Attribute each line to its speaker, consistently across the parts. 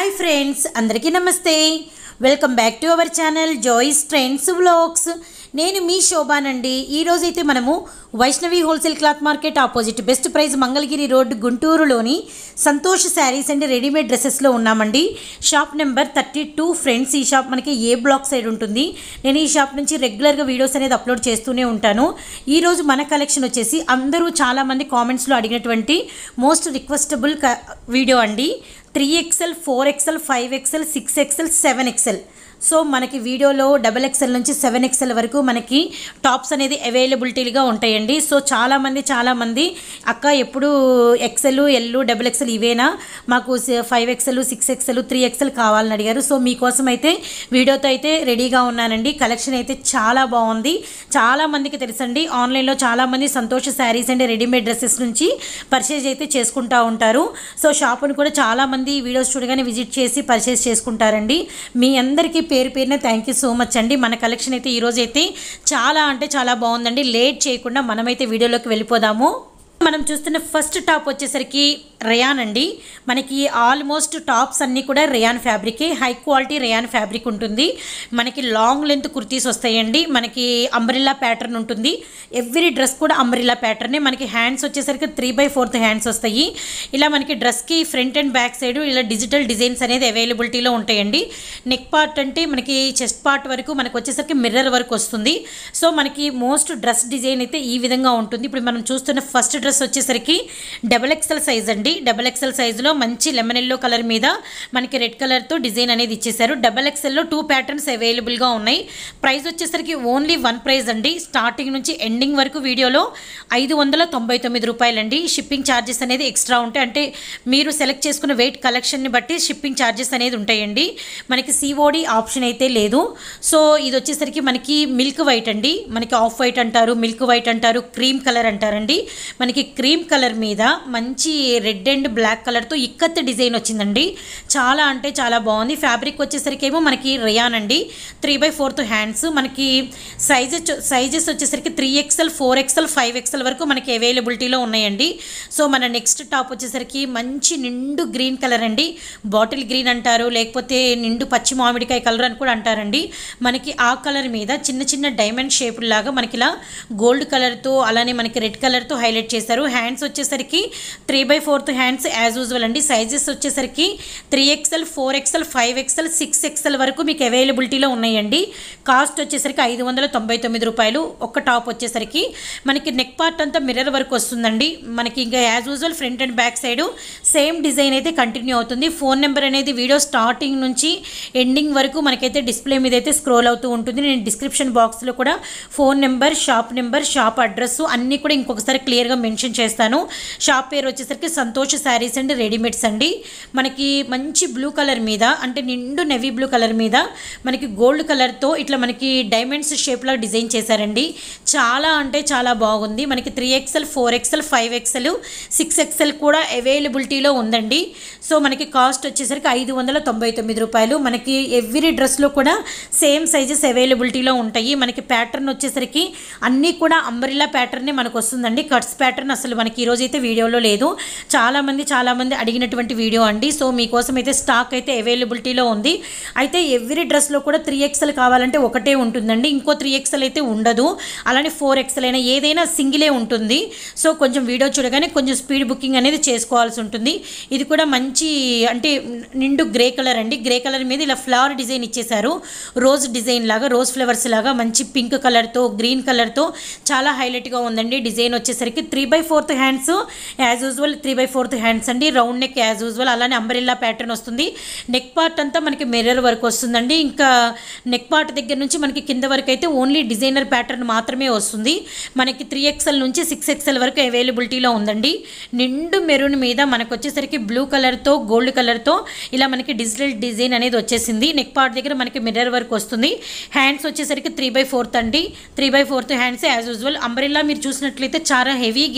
Speaker 1: hi friends అందరికీ నమస్తే welcome back to our channel Joy's trends vlogs నేను మీ శోభానండి ఈరోజైతే మనము Vaishnavi wholesale cloth market opposite best price Mangalagiri road గుంటూరులోని సంతోష్ శారీస్ అండ్ రెడీమేడ్ డ్రెస్సెస్లో ఉన్నామండి shop number thirty two friends ఈ షాప్ మనకి ఏ బ్లాక్ సైడ్ ఉంటుంది నేను ఈ షాప్ నుంచి రెగ్యులర్గా వీడియోస్ అనేది అప్లోడ్ చేస్తూనే ఉంటాను ఈరోజు మన కలెక్షన్ వచ్చేసి అందరూ చాలామంది కామెంట్స్లో అడిగినటువంటి మోస్ట్ రిక్వెస్టబుల్ వీడియో అండి three XL four XL five XL six XL seven XL so మనకి వీడియోలో డబల్ ఎక్స్ఎల్ నుంచి సెవెన్ ఎక్స్ఎల్ వరకు మనకి టాప్స్ అనేది అవైలబిలిటీగా ఉంటాయండి సో చాలామంది చాలామంది అక్క ఎప్పుడు ఎక్సెల్ ఎల్ డబుల్ ఎక్స్ఎల్ ఇవేనా మాకు five XL six XL three XL కావాలని అడిగారు సో మీకోసం అయితే వీడియోతో అయితే రెడీగా ఉన్నానండి కలెక్షన్ అయితే చాలా బాగుంది చాలా మందికి తెలుసండి ఆన్లైన్లో చాలామంది Santosh saris and readymade dresses నుంచి పర్చేజ్ అయితే చేసుకుంటూ ఉంటారు సో షాపుని కూడా చాలామంది వీడియోస్ చూడగానే విజిట్ చేసి పర్చేస్ చేసుకుంటారండి మీ అందరికీ పేరు పేరున థ్యాంక్ యూ సో మచ్ అండి మన కలెక్షన్ అయితే ఈరోజు అయితే చాలా అంటే చాలా బాగుందండి లేట్ చేయకుండా మనమైతే వీడియోలోకి వెళ్ళిపోదాము మనం చూస్తున్న ఫస్ట్ టాప్ వచ్చేసరికి రేయాన్ అండి మనకి ఆల్మోస్ట్ టాప్స్ అన్నీ కూడా రేయాన్ ఫ్యాబ్రికే హై క్వాలిటీ రేయాన్ ఫ్యాబ్రిక్ ఉంటుంది మనకి లాంగ్ లెంత్ కుర్తీస్ వస్తాయండి మనకి అంబ్రిల్లా ప్యాటర్న్ ఉంటుంది ఎవ్రీ డ్రెస్ కూడా అంబ్రిల్లా ప్యాటర్నే మనకి హ్యాండ్స్ వచ్చేసరికి త్రీ బై ఫోర్త్ హ్యాండ్స్ వస్తాయి ఇలా మనకి డ్రెస్కి ఫ్రంట్ అండ్ బ్యాక్ సైడ్ ఇలా డిజిటల్ డిజైన్స్ అనేది అవైలబిలిటీలో ఉంటాయండి నెక్ పార్ట్ అంటే మనకి చెస్ట్ పార్ట్ వరకు మనకు వచ్చేసరికి మిర్రర్ వరకు వస్తుంది సో మనకి మోస్ట్ డ్రెస్ డిజైన్ అయితే ఈ విధంగా ఉంటుంది ఇప్పుడు మనం చూస్తున్న ఫస్ట్ డ్రెస్ వచ్చేసరికి డబల్ ఎక్సెల్ సైజ్ అండి డబల్ ఎక్సెల్ సైజులో మంచి లెమన్ ఎల్లో కలర్ మీద మనకి రెడ్ కలర్తో డిజైన్ అనేది ఇచ్చేసారు డబల్ ఎక్సెల్లో టూ ప్యాటర్న్స్ అవైలబుల్గా ఉన్నాయి ప్రైస్ వచ్చేసరికి ఓన్లీ వన్ ప్రైస్ అండి స్టార్టింగ్ నుంచి ఎండింగ్ వరకు వీడియోలో ఐదు వందల తొంభై తొమ్మిది రూపాయలండి షిప్పింగ్ ఛార్జెస్ అనేది ఎక్స్ట్రా ఉంటాయి అంటే మీరు సెలెక్ట్ చేసుకున్న వెయిట్ కలెక్షన్ని బట్టి షిప్పింగ్ ఛార్జెస్ అనేది ఉంటాయండి మనకి సిఓడి ఆప్షన్ అయితే లేదు సో ఇది వచ్చేసరికి మనకి మిల్క్ వైట్ అండి మనకి ఆఫ్ వైట్ అంటారు మిల్క్ వైట్ అంటారు క్రీమ్ కలర్ అంటారండి మనకి క్రీమ్ కలర్ మీద మంచి రెడ్ అండ్ బ్లాక్ కలర్తో ఇక్కత్ డిజైన్ వచ్చిందండి చాలా అంటే చాలా బాగుంది ఫ్యాబ్రిక్ వచ్చేసరికి ఏమో మనకి రియాన్ అండి త్రీ బై ఫోర్త్ హ్యాండ్స్ మనకి సైజెస్ సైజెస్ వచ్చేసరికి three XL four XL five XL వరకు మనకి అవైలబిలిటీలో ఉన్నాయండి సో మన నెక్స్ట్ టాప్ వచ్చేసరికి మంచి నిండు గ్రీన్ కలర్ అండి బాటిల్ గ్రీన్ అంటారు లేకపోతే నిండు పచ్చి మామిడికాయ కలర్ అని కూడా అంటారండి మనకి ఆ కలర్ మీద చిన్న చిన్న డైమండ్ షేప్ లాగా మనకి ఇలా గోల్డ్ కలర్తో అలానే మనకి రెడ్ కలర్తో హైలైట్ చేశారు హ్యాండ్స్ వచ్చేసరికి three by fourth hands as usual అండి సైజెస్ వచ్చేసరికి three XL four XL five XL six XL వరకు మీకు అవైలబిలిటీలో ఉన్నాయండి కాస్ట్ వచ్చేసరికి ఐదు వందల తొంభై తొమ్మిది రూపాయలు ఒక టాప్ వచ్చేసరికి మనకి నెక్ పార్ట్ అంతా మిర్రర్ వరకు వస్తుందండి మనకి ఇంకా as usual front and back side same design అయితే కంటిన్యూ అవుతుంది ఫోన్ నెంబర్ అనేది వీడియో స్టార్టింగ్ నుంచి ఎండింగ్ వరకు మనకైతే డిస్ప్లే మీద అయితే స్క్రోల్ అవుతూ ఉంటుంది నేను డిస్క్రిప్షన్ బాక్స్లో కూడా phone number shop number shop address అన్నీ కూడా ఇంకొకసారి క్లియర్గా మెన్షన్ చేస్తాను షాప్ పేరు వచ్చేసరికి సంతోష్ శారీస్ అండ్ రెడీమేడ్స్ అండి మనకి మంచి బ్లూ కలర్ మీద అంటే నిండు నెవీ బ్లూ కలర్ మీద మనకి గోల్డ్ కలర్తో ఇట్లా మనకి డైమండ్స్ షేప్లో డిజైన్ చేశారండి చాలా అంటే చాలా బాగుంది మనకి three XL four XL five XL six XL కూడా అవైలబిలిటీలో ఉందండి సో మనకి కాస్ట్ వచ్చేసరికి ఐదు వందల తొంభై తొమ్మిది రూపాయలు మనకి ఎవ్రీ డ్రెస్లో కూడా సేమ్ సైజెస్ అవైలబిలిటీలో ఉంటాయి మనకి ప్యాటర్న్ వచ్చేసరికి అన్నీ కూడా అంబరిలా ప్యాటర్నే మనకు వస్తుందండి కట్స్ ప్యాటర్న్ అసలు మనకి ఈరోజు అయితే వీడియోలో లేదు చాలామంది చాలామంది అడిగినటువంటి వీడియో అండి సో మీకోసం అయితే స్టాక్ అయితే అవైలబిలిటీలో ఉంది అయితే ఎవ్రీ డ్రెస్లో కూడా త్రీ ఎక్స్ఎల్ కావాలంటే ఒకటే ఉంటుందండి ఇంకో త్రీ ఎక్స్ఎల్ అయితే ఉండదు అలానే ఫోర్ ఎక్స్ఎల్ అయినా ఏదైనా సింగిలే ఉంటుంది సో కొంచెం వీడియో చూడగానే కొంచెం స్పీడ్ బుకింగ్ అనేది చేసుకోవాల్సి ఉంటుంది ఇది కూడా మంచి అంటే నిండు గ్రే కలర్ అండి గ్రే కలర్ మీద ఇలా ఫ్లవర్ డిజైన్ ఇచ్చేసారు రోజ్ డిజైన్ లాగా రోజ్ ఫ్లవర్స్ లాగా మంచి పింక్ కలర్తో గ్రీన్ కలర్తో చాలా హైలైట్గా ఉందండి డిజైన్ వచ్చేసరికి three by fourth hands as usual three by fourth hands అండి రౌండ్ నెక్ యాజ్ యూజువల్ అలానే అంబరిల్లా ప్యాటర్న్ వస్తుంది నెక్ పార్ట్ అంతా మనకి మిర్రర్ వరకు వస్తుందండి ఇంకా నెక్ పార్ట్ దగ్గర నుంచి మనకి కింద వరకు అయితే ఓన్లీ డిజైనర్ ప్యాటర్న్ మాత్రమే వస్తుంది మనకి త్రీ ఎక్స్ఎల్ నుంచి సిక్స్ ఎక్స్ఎల్ వరకు అవైలబిలిటీలో ఉందండి నిండు మెరూన్ మీద మనకు వచ్చేసరికి బ్లూ కలర్తో గోల్డ్ కలర్తో ఇలా మనకి డిజిటల్ డిజైన్ అనేది వచ్చేసింది నెక్ పార్ట్ దగ్గర మనకి మిర్రర్ వర్క్ వస్తుంది హ్యాండ్స్ వచ్చేసరికి త్రీ బై ఫోర్త్ అండి three by fourth hands as usual umbrella మీరు చూసినట్లయితే చాలా హెవీ గిరా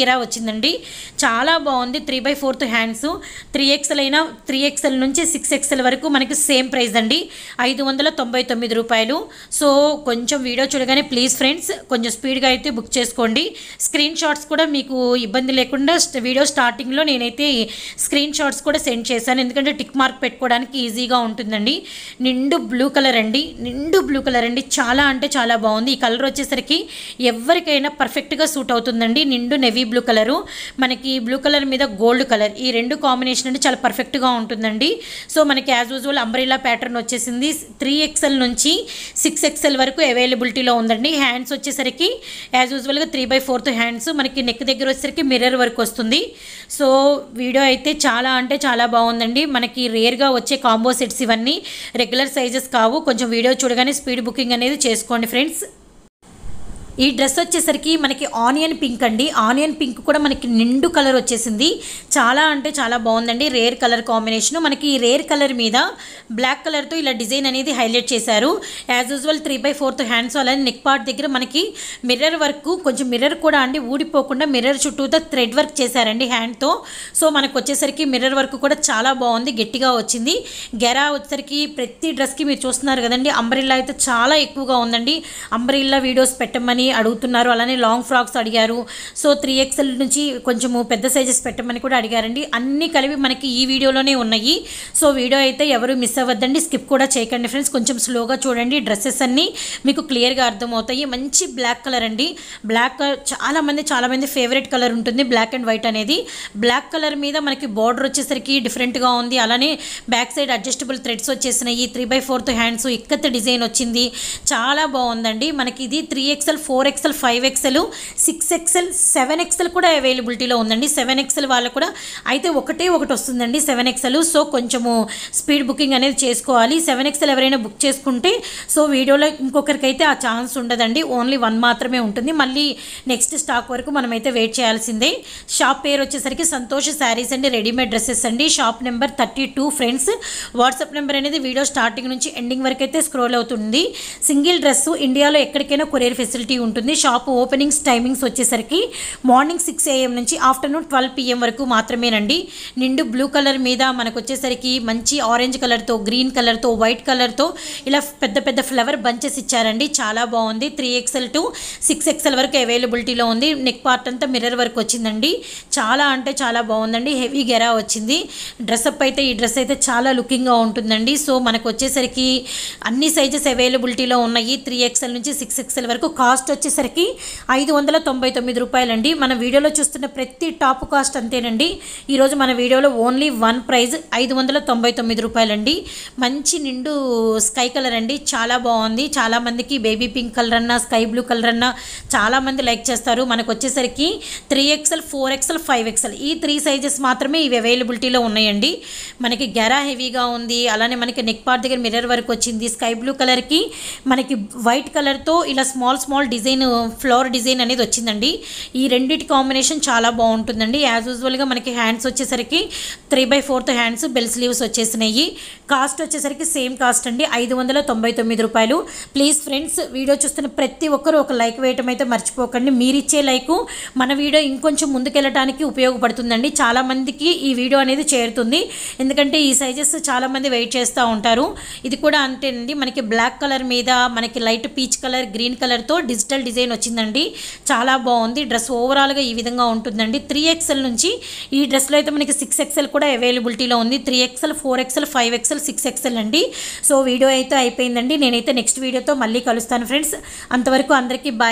Speaker 1: గెరా వచ్చిందండి చాలా బాగుంది three by fourth hands three XL అయినా త్రీ ఎక్స్ఎల్ నుంచి సిక్స్ ఎక్స్ఎల్ వరకు మనకి సేమ్ ప్రైస్ అండి ఐదు వందల తొంభై తొమ్మిది రూపాయలు సో కొంచెం వీడియో చూడగానే ప్లీజ్ ఫ్రెండ్స్ కొంచెం స్పీడ్గా అయితే బుక్ చేసుకోండి స్క్రీన్ షాట్స్ కూడా మీకు ఇబ్బంది లేకుండా స్ట్- వీడియో స్టార్టింగ్లో నేనైతే స్క్రీన్ షాట్స్ కూడా సెండ్ చేశాను ఎందుకంటే టిక్ మార్క్ పెట్టుకోవడానికి ఈజీగా ఉంటుందండి నిండు బ్లూ కలర్ అండి నిండు బ్లూ కలర్ అండి చాలా అంటే చాలా బాగుంది ఈ కలర్ వచ్చేసరికి ఎవరికైనా పర్ఫెక్ట్గా సూట్ అవుతుందండి నిండు నెవీ బ్లూ కలరు మనకి బ్లూ కలర్ మీద గోల్డ్ కలర్ ఈ రెండు కాంబినేషన్ అంటే చాలా పర్ఫెక్ట్గా ఉంటుందండి సో మనకి యాజ్ యూజువల్ అంబ్రెల్లా ప్యాటర్న్ వచ్చేసింది త్రీ ఎక్స్ఎల్ నుంచి సిక్స్ ఎక్స్ఎల్ వరకు అవైలబిలిటీలో ఉందండి హ్యాండ్స్ వచ్చేసరికి యాజ్ యూజువల్గా త్రీ బై ఫోర్త్ హ్యాండ్స్ మనకి నెక్ దగ్గర వచ్చేసరికి మిర్రర్ వర్క్ వస్తుంది సో వీడియో అయితే చాలా అంటే చాలా బాగుందండి మనకి రేర్గా వచ్చే కాంబో సెట్స్ ఇవన్నీ రెగ్యులర్ సైజెస్ కావు కొంచెం వీడియో చూడగానే స్పీడ్ బుకింగ్ అనేది చేసుకోండి ఫ్రెండ్స్ ఈ డ్రెస్ వచ్చేసరికి మనకి ఆనియన్ పింక్ అండి ఆనియన్ పింక్ కూడా మనకి నిండు కలర్ వచ్చేసింది చాలా అంటే చాలా బాగుందండి రేర్ కలర్ కాంబినేషన్ మనకి ఈ రేర్ కలర్ మీద బ్లాక్ కలర్తో ఇలా డిజైన్ అనేది హైలైట్ చేశారు as usual three by fourth hands అలానే నెక్ పార్ట్ దగ్గర మనకి మిర్రర్ వర్క్ కొంచెం మిర్రర్ కూడా అండి ఊడిపోకుండా మిర్రర్ చుట్టూతో థ్రెడ్ వర్క్ చేశారండి హ్యాండ్తో సో మనకు వచ్చేసరికి మిర్రర్ వర్క్ కూడా చాలా బాగుంది గట్టిగా వచ్చింది గెరా వచ్చేసరికి ప్రతి డ్రెస్కి మీరు చూస్తున్నారు కదండి అంబ్రిల్లా అయితే చాలా ఎక్కువగా ఉందండి అంబ్రిల్లా వీడియోస్ పెట్టమని అడుగుతున్నారు అలానే లాంగ్ ఫ్రాక్స్ అడిగారు సో త్రీ ఎక్స్ఎల్ నుంచి కొంచెము పెద్ద సైజెస్ పెట్టమని కూడా అడిగారండి అన్నీ కలిపి మనకి ఈ వీడియోలోనే ఉన్నాయి సో వీడియో అయితే ఎవరు మిస్ అవ్వద్దండి స్కిప్ కూడా చేయకండి ఫ్రెండ్స్ కొంచెం స్లోగా చూడండి డ్రెస్సెస్ అన్నీ మీకు క్లియర్గా అర్థమవుతాయి మంచి బ్లాక్ కలర్ అండి బ్లాక్ కలర్ చాలా మంది చాలా మంది ఫేవరెట్ కలర్ ఉంటుంది బ్లాక్ అండ్ వైట్ అనేది బ్లాక్ కలర్ మీద మనకి బార్డర్ వచ్చేసరికి డిఫరెంట్గా ఉంది అలానే బ్యాక్ సైడ్ అడ్జస్టబుల్ థ్రెడ్స్ వచ్చేసినాయి three by fourth hands ikat design వచ్చింది చాలా బాగుందండి మనకి ఇది three XL four XL five XL six XL seven XL కూడా అవైలబిలిటీలో ఉందండి సెవెన్ ఎక్స్ఎల్ వాళ్ళకు కూడా అయితే ఒకటే ఒకటి వస్తుందండి సెవెన్ ఎక్స్ఎల్ సో కొంచెము స్పీడ్ బుకింగ్ అనేది చేసుకోవాలి సెవెన్ ఎక్స్ఎల్ ఎవరైనా బుక్ చేసుకుంటే సో వీడియోలో ఇంకొకరికైతే ఆ ఛాన్స్ ఉండదండి ఓన్లీ వన్ మాత్రమే ఉంటుంది మళ్ళీ నెక్స్ట్ స్టాక్ వరకు మనమైతే వెయిట్ చేయాల్సిందే షాప్ పేరు వచ్చేసరికి సంతోష్ శారీస్ అండి రెడీమేడ్ డ్రెస్సెస్ అండి shop number thirty two friends WhatsApp number అనేది వీడియో స్టార్టింగ్ నుంచి ఎండింగ్ వరకు అయితే స్క్రోల్ అవుతుంది సింగిల్ డ్రెస్ ఇండియాలో ఎక్కడికైనా కొరియర్ ఫెసిలిటీ ఉంటుంది షాప్ ఓపెనింగ్స్ టైమింగ్స్ వచ్చేసరికి మార్నింగ్ సిక్స్ ఏఎం నుంచి ఆఫ్టర్నూన్ ట్వెల్వ్ పిఎం వరకు మాత్రమేనండి నిండు బ్లూ కలర్ మీద మనకు వచ్చేసరికి మంచి ఆరెంజ్ కలర్తో గ్రీన్ కలర్తో వైట్ కలర్తో ఇలా పెద్ద పెద్ద ఫ్లవర్ బంచెస్ ఇచ్చారండి చాలా బాగుంది three XL to six XL వరకు అవైలబిలిటీలో ఉంది నెక్ పార్ట్ అంతా మిర్రర్ వర్క్ వచ్చిందండి చాలా అంటే చాలా బాగుందండి హెవీ గెరా వచ్చింది డ్రెస్అప్ అయితే ఈ డ్రెస్ అయితే చాలా లుకింగ్గా ఉంటుందండి సో మనకు వచ్చేసరికి అన్ని సైజెస్ అవైలబిలిటీలో ఉన్నాయి త్రీ ఎక్స్ఎల్ నుంచి సిక్స్ ఎక్స్ఎల్ వరకు కాస్ట్ వచ్చేసరికి ఐదు వందల తొంభై తొమ్మిది రూపాయలండి మన వీడియోలో చూస్తున్న ప్రతి టాప్ కాస్ట్ అంతేనండి ఈరోజు మన వీడియోలో ఓన్లీ వన్ ప్రైజ్ ఐదు వందల తొంభై తొమ్మిది రూపాయలండి మంచి నిండు స్కై కలర్ అండి చాలా బాగుంది చాలా మందికి బేబీ పింక్ కలర్ అన్న స్కై బ్లూ కలర్ అన్న చాలా మంది లైక్ చేస్తారు మనకు వచ్చేసరికి three XL four XL five XL ఈ త్రీ సైజెస్ మాత్రమే ఇవి అవైలబిలిటీలో ఉన్నాయండి మనకి గెరా హెవీగా ఉంది అలానే మనకి నెక్ పార్ట్ దగ్గర మిర్రర్ వర్క్ వచ్చింది స్కై బ్లూ కలర్కి మనకి వైట్ కలర్తో ఇలా small small design flower design అనేది వచ్చిందండి ఈ రెండిటి కాంబినేషన్ చాలా బాగుంటుందండి యాజ్ యూజువల్గా మనకి హ్యాండ్స్ వచ్చేసరికి three by fourth hands bell sleeves వచ్చేసినాయి కాస్ట్ వచ్చేసరికి సేమ్ కాస్ట్ అండి ఐదు వందల తొంభై తొమ్మిది రూపాయలు ప్లీజ్ ఫ్రెండ్స్ వీడియో చూస్తున్న ప్రతి ఒక్కరూ ఒక లైక్ వేయటం అయితే మర్చిపోకండి మీరిచ్చే లైకు మన వీడియో ఇంకొంచెం ముందుకెళ్ళటానికి ఉపయోగపడుతుందండి చాలా మందికి ఈ వీడియో అనేది చేరుతుంది ఎందుకంటే ఈ సైజెస్ చాలా మంది వెయిట్ చేస్తూ ఉంటారు ఇది కూడా అంతేనండి మనకి బ్లాక్ కలర్ మీద మనకి లైట్ పీచ్ కలర్ గ్రీన్ కలర్తో డిజిటల్ డిజైన్ వచ్చిందండి చాలా బాగుంది డ్రెస్ ఓవరాల్గా ఈ విధంగా ఉంటుందండి త్రీ ఎక్స్ఎల్ నుంచి ఈ డ్రెస్లో అయితే మనకి సిక్స్ ఎక్స్ఎల్ కూడా అవైలబిలిటీలో ఉంది three XL four XL five XL six XL అండి సో వీడియో అయితే అయిపోయిందండి నేనైతే నెక్స్ట్ వీడియోతో మళ్ళీ కలుస్తాను ఫ్రెండ్స్ అంతవరకు అందరికీ బాయ్